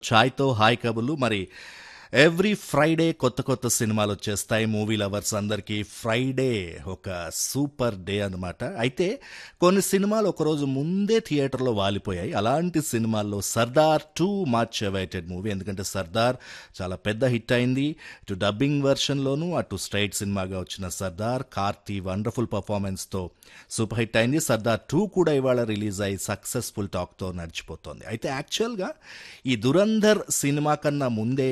ఛాయ్తో hi కబుర్లు మరి every Friday కొత్త కొత్త సినిమాలు వచ్చేస్తాయి మూవీ లవర్స్ అందరికీ ఫ్రైడే ఒక సూపర్ డే అన్నమాట అయితే కొన్ని సినిమాలు ఒకరోజు ముందే థియేటర్లో వాలిపోయాయి అలాంటి సినిమాల్లో Sardar two much awaited movie ఎందుకంటే సర్దార్ చాలా పెద్ద హిట్ అయింది ఇటు డబ్బింగ్ వెర్షన్లోనూ అటు స్ట్రైట్ సినిమాగా వచ్చిన సర్దార్ కార్తీ వండర్ఫుల్ పర్ఫార్మెన్స్తో సూపర్ హిట్ అయింది సర్దార్ టూ కూడా ఇవాళ రిలీజ్ అయ్యి సక్సెస్ఫుల్ టాక్తో నడిచిపోతుంది అయితే యాక్చువల్గా ఈ దురంధర్ సినిమా కన్నా ముందే